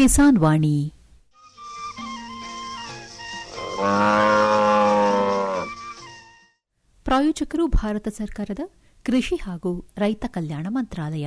ಕಿಸಾನ್ ವಾಣಿ ಪ್ರಾಯೋಜಕರು ಭಾರತ ಸರ್ಕಾರದ ಕೃಷಿ ಹಾಗೂ ರೈತ ಕಲ್ಯಾಣ ಮಂತ್ರಾಲಯ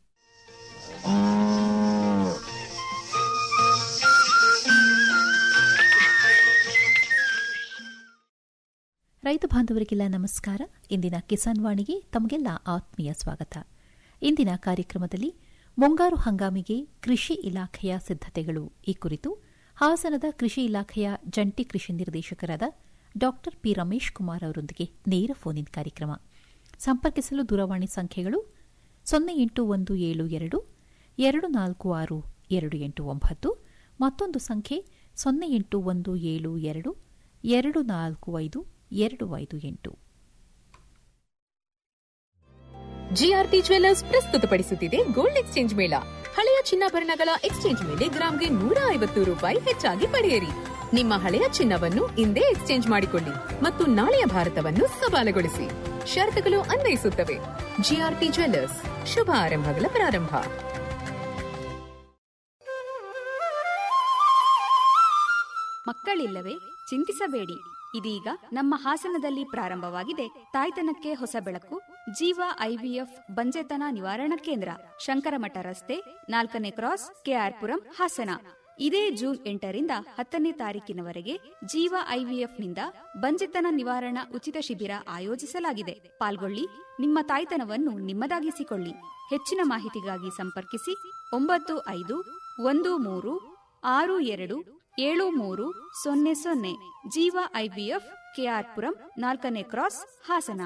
ರೈತ ಬಾಂಧವರಿಗೆಲ್ಲ ನಮಸ್ಕಾರ ಇಂದಿನ ಕಿಸಾನ್ ವಾಣಿಗೆ ತಮಗೆಲ್ಲ ಆತ್ಮೀಯ ಸ್ವಾಗತ ಇಂದಿನ ಕಾರ್ಯಕ್ರಮದಲ್ಲಿ ಮುಂಗಾರು ಹಂಗಾಮಿಗೆ ಕೃಷಿ ಇಲಾಖೆಯ ಸಿದ್ದತೆಗಳು ಈ ಕುರಿತು ಹಾಸನದ ಕೃಷಿ ಇಲಾಖೆಯ ಜಂಟಿ ಕೃಷಿ ನಿರ್ದೇಶಕರಾದ ಡಾ ಪಿ ರಮೇಶ್ ಕುಮಾರ್ ಅವರೊಂದಿಗೆ ನೇರ ಫೋನ್ ಇನ್ ಕಾರ್ಯಕ್ರಮ ಸಂಪರ್ಕಿಸಲು ದೂರವಾಣಿ ಸಂಖ್ಯೆಗಳು ಸೊನ್ನೆ ಎಂಟು ಒಂದು ಏಳು ಎರಡು ಎರಡು ನಾಲ್ಕು ಆರು ಎರಡು ಎಂಟು ಒಂಬತ್ತು ಮತ್ತೊಂದು ಸಂಖ್ಯೆ ಸೊನ್ನೆ ಎಂಟು ಒಂದು ಏಳು ಎರಡು ಎರಡು ನಾಲ್ಕು ಐದು ಎರಡು ಐದು ಎಂಟು ಜಿಆರ್ಟಿ ಜ್ವೆಲ್ಲರ್ಸ್ ಪ್ರಸ್ತುತಪಡಿಸುತ್ತಿದೆ ಗೋಲ್ಡ್ ಎಕ್ಸ್ಚೇಂಜ್ ಮೇಳ ಹಳೆಯ ಚಿನ್ನಾಭರಣಗಳ ಎಕ್ಸ್ಚೇಂಜ್ ಮೇಲೆ ಗ್ರಾಂಗೆ ನೂರ ಐವತ್ತು ರೂಪಾಯಿ ಹೆಚ್ಚಾಗಿ ಪಡೆಯಿರಿ ನಿಮ್ಮ ಹಳೆಯ ಚಿನ್ನವನ್ನು ಇಂದೇ ಎಕ್ಸ್ಚೇಂಜ್ ಮಾಡಿಕೊಳ್ಳಿ ಮತ್ತು ನಾಳೆಯ ಭಾರತವನ್ನು ಸವಾಲುಗೊಳಿಸಿ ಷರತ್ತುಗಳು ಅನ್ವಯಿಸುತ್ತವೆ ಜಿಆರ್ಟಿ ಜ್ವೆಲ್ಲರ್ಸ್ ಶುಭ ಆರಂಭಗಳ ಪ್ರಾರಂಭ ಮಕ್ಕಳಿಲ್ಲವೇ ಚಿಂತಿಸಬೇಡಿ ಇದೀಗ ನಮ್ಮ ಹಾಸನದಲ್ಲಿ ಪ್ರಾರಂಭವಾಗಿದೆ ತಾಯ್ತನಕ್ಕೆ ಹೊಸ ಬೆಳಕು ಜೀವ ಐವಿಎಫ್ ಬಂಜೆತನ ನಿವಾರಣಾ ಕೇಂದ್ರ ಶಂಕರಮಠ ರಸ್ತೆ ನಾಲ್ಕನೇ ಕ್ರಾಸ್ ಕೆಆರ್ಪುರಂ ಹಾಸನ ಇದೇ ಜೂನ್ ಎಂಟರಿಂದ ಹತ್ತನೇ ತಾರೀಕಿನವರೆಗೆ ಜೀವ ಐವಿಎಫ್ನಿಂದ ಬಂಜೆತನ ನಿವಾರಣಾ ಉಚಿತ ಶಿಬಿರ ಆಯೋಜಿಸಲಾಗಿದೆ ಪಾಲ್ಗೊಳ್ಳಿ ನಿಮ್ಮ ತಾಯ್ತನವನ್ನು ನಿಮ್ಮದಾಗಿಸಿಕೊಳ್ಳಿ ಹೆಚ್ಚಿನ ಮಾಹಿತಿಗಾಗಿ ಸಂಪರ್ಕಿಸಿ ಒಂಬತ್ತು ಐದು ಒಂದು ಮೂರು ಆರು ಎರಡು ಏಳು ಮೂರು ಸೊನ್ನೆ ಸೊನ್ನೆ ಜೀವ ಐವಿಎಫ್ ಕೆಆರ್ಪುರಂ ನಾಲ್ಕನೇ ಕ್ರಾಸ್ ಹಾಸನ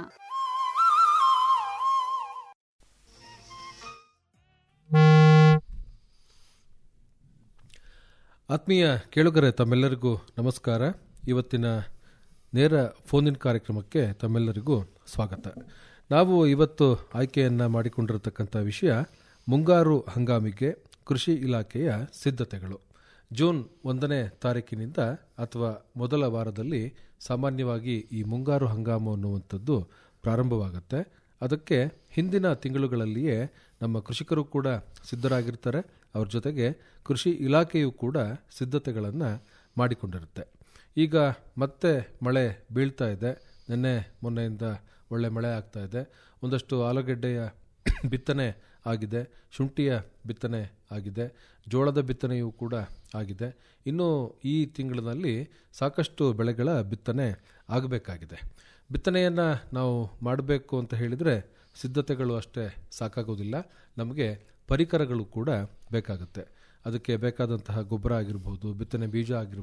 ಆತ್ಮೀಯ ಕೇಳುಗರೆ ತಮ್ಮೆಲ್ಲರಿಗೂ ನಮಸ್ಕಾರ ಇವತ್ತಿನ ನೇರ ಫೋನ್ ಇನ್ ಕಾರ್ಯಕ್ರಮಕ್ಕೆ ತಮ್ಮೆಲ್ಲರಿಗೂ ಸ್ವಾಗತ ನಾವು ಇವತ್ತು ಆಯ್ಕೆಯನ್ನು ಮಾಡಿಕೊಂಡಿರತಕ್ಕಂಥ ವಿಷಯ ಮುಂಗಾರು ಹಂಗಾಮಿಗೆ ಕೃಷಿ ಇಲಾಖೆಯ ಸಿದ್ಧತೆಗಳು ಜೂನ್ ಒಂದನೇ ತಾರೀಕಿನಿಂದ ಅಥವಾ ಮೊದಲ ವಾರದಲ್ಲಿ ಸಾಮಾನ್ಯವಾಗಿ ಈ ಮುಂಗಾರು ಹಂಗಾಮು ಅನ್ನುವಂಥದ್ದು ಪ್ರಾರಂಭವಾಗುತ್ತೆ ಅದಕ್ಕೆ ಹಿಂದಿನ ತಿಂಗಳುಗಳಲ್ಲಿಯೇ ನಮ್ಮ ಕೃಷಿಕರು ಕೂಡ ಸಿದ್ಧರಾಗಿರ್ತಾರೆ ಅವ್ರ ಜೊತೆಗೆ ಕೃಷಿ ಇಲಾಖೆಯು ಕೂಡ ಸಿದ್ಧತೆಗಳನ್ನು ಮಾಡಿಕೊಂಡಿರುತ್ತೆ ಈಗ ಮತ್ತೆ ಮಳೆ ಬೀಳ್ತಾ ಇದೆ ನಿನ್ನೆ ಮೊನ್ನೆಯಿಂದ ಒಳ್ಳೆ ಮಳೆ ಆಗ್ತಾ ಇದೆ ಒಂದಷ್ಟು ಆಲೂಗೆಡ್ಡೆಯ ಬಿತ್ತನೆ ಆಗಿದೆ ಶುಂಠಿಯ ಬಿತ್ತನೆ ಆಗಿದೆ ಜೋಳದ ಬಿತ್ತನೆಯೂ ಕೂಡ ಆಗಿದೆ ಇನ್ನು ಈ ತಿಂಗಳಿನಲ್ಲಿ ಸಾಕಷ್ಟು ಬೆಳೆಗಳ ಬಿತ್ತನೆ ಆಗಬೇಕಾಗಿದೆ ಬಿತ್ತನೆಯನ್ನು ನಾವು ಮಾಡಬೇಕು ಅಂತ ಹೇಳಿದರೆ ಸಿದ್ಧತೆಗಳು ಅಷ್ಟೇ ಸಾಕಾಗೋದಿಲ್ಲ ನಮಗೆ ಪರಿಕರಗಳು ಕೂಡ ಬೇಕಾಗುತ್ತೆ ಅದಕ್ಕೆ ಬೇಕಾದಂತಹ ಗೊಬ್ಬರ ಆಗಿರ್ಬೋದು ಬಿತ್ತನೆ ಬೀಜ ಆಗಿರ್ಬೋದು